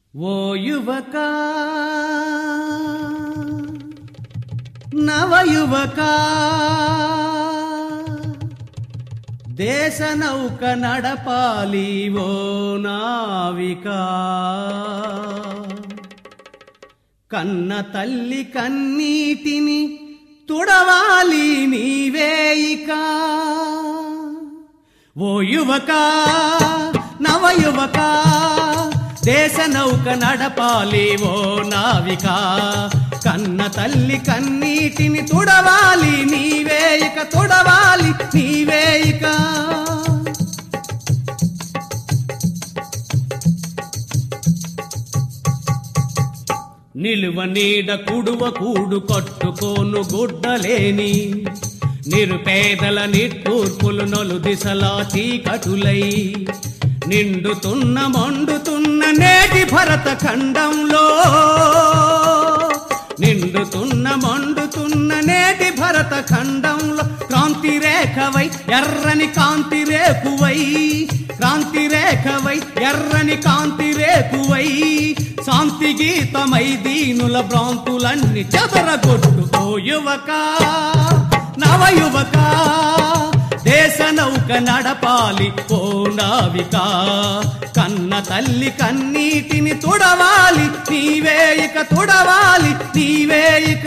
ఓ యువక నవయువక దేశ నౌక నడపాలి ఓ నావిక కన్న తల్లి కన్నీటిని తుడవాలి నీవేయిక ఓ యువక నవయువక దేశ నౌక నడపాలి ఓ నావిక కన్న తల్లి కన్నీటిని తుడవాలి నీవేయిక తుడవాలి నీవేయిక నిలువ నీడ కుడువ కూడు కట్టుకోను గుడ్డలేని నిరుపేదల నిట్టూర్పులు నలు దిశలా చీకటులై నిండుతున్న మండుతున్న నేటి భరత ఖండంలో నిండుతున్న మండుతున్న నేటి భరత ఖండంలో క్రాంతి రేఖవై ఎర్రని కాంతి రేకువై క్రాంతి రేఖవై ఎర్రని కాంతి రేకువై శాంతి గీతమై దీనుల భ్రాంతులన్నీ చెదరగొట్టు ఓ యువక నవయువక దేశ నౌక నడపాలి ఓ నావిక కన్న తల్లి కన్నీటిని తుడవాలి నీవేయిక తుడవాలి నీవేయిక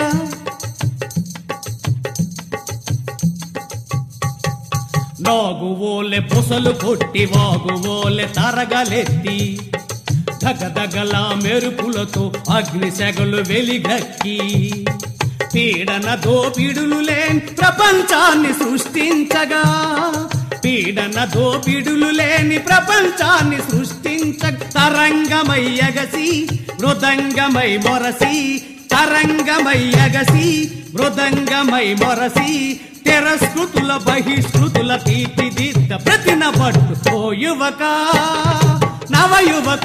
నాగువోలె పొసలు కొట్టి వాగువోలె తరగలెత్తి దగదగల మెరుపులతో అగ్ని సెగలు వెలిగక్కి పీడన దోపిడులు లేని ప్రపంచాన్ని సృష్టించగా పీడన దోపిడులు లేని ప్రపంచాన్ని సృష్టించ తరంగమై ఎగసి మృదంగమై మొరసి తరంగమై ఎగసి మృదంగమై మొరసి తిరస్కృతుల బహిష్కృతుల తీర్చిదిద్ద ప్రతిన పట్టు ఓ యువక నవయువక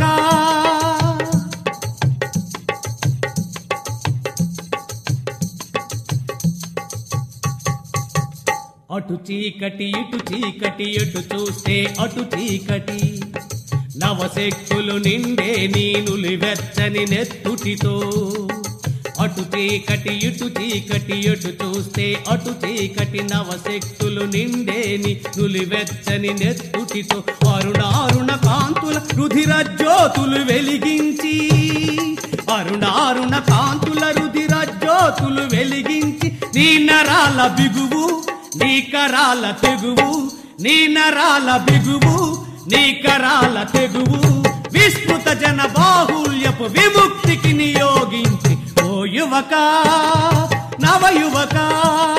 అటు చీకటి ఇటు చీకటి ఎటు చూస్తే అటు చీకటి నవశక్తులు నిండే నీనులి వెచ్చని నెత్తుటితో అటు చీకటి ఇటు చీకటి ఎటు చూస్తే అటు చీకటి నవశక్తులు నిండేని నులి వెచ్చని నెత్తుటితో అరుణారుణ కాంతుల రుధిర జ్యోతులు వెలిగించి అరుణారుణ కాంతుల రుధిర జ్యోతులు వెలిగించి నీ నరాల బిగువు నీ కరాల తెగువు నీ నరాల బిగువు నీ కరాల తెగువు విస్తృత జన బాహుల్యపు విముక్తికి నియోగించి ఓ యువక నవయువక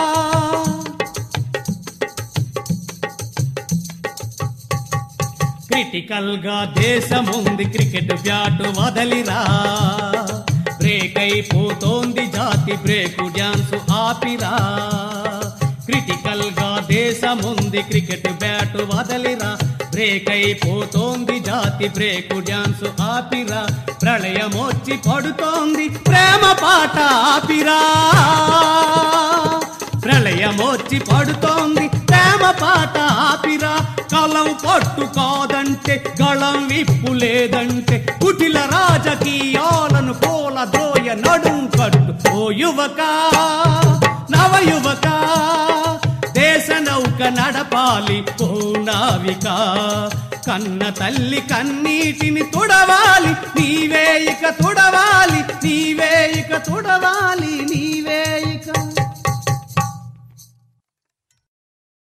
క్రిటికల్ గా దేశముంది క్రికెట్ బ్యాట్ వదలిరా బ్రేక్ అయిపోతోంది జాతి బ్రేకు డ్యాన్స్ ఆపిరా క్రిటికల్ గా దేశముంది క్రికెట్ బ్యాట్ వదలిరా బ్రేక్ అయిపోతోంది జాతి బ్రేకు డ్యాన్స్ ఆపిరా ప్రళయమొచ్చి పడుతోంది ప్రేమ పాట ఆపిరా ప్రళయమొచ్చి పడుతోంది ప్రేమ పాట ఆపిరా కలం పట్టు కాదంటే గళం విప్పు లేదంటే కుటిల రాజకీయాలను కోల దోయ నడుం కట్టు ఓ యువక నవయువక దేశ నౌక నడపాలి ఓ నావిక కన్న తల్లి కన్నీటిని తుడవాలి నీవే ఇక తుడ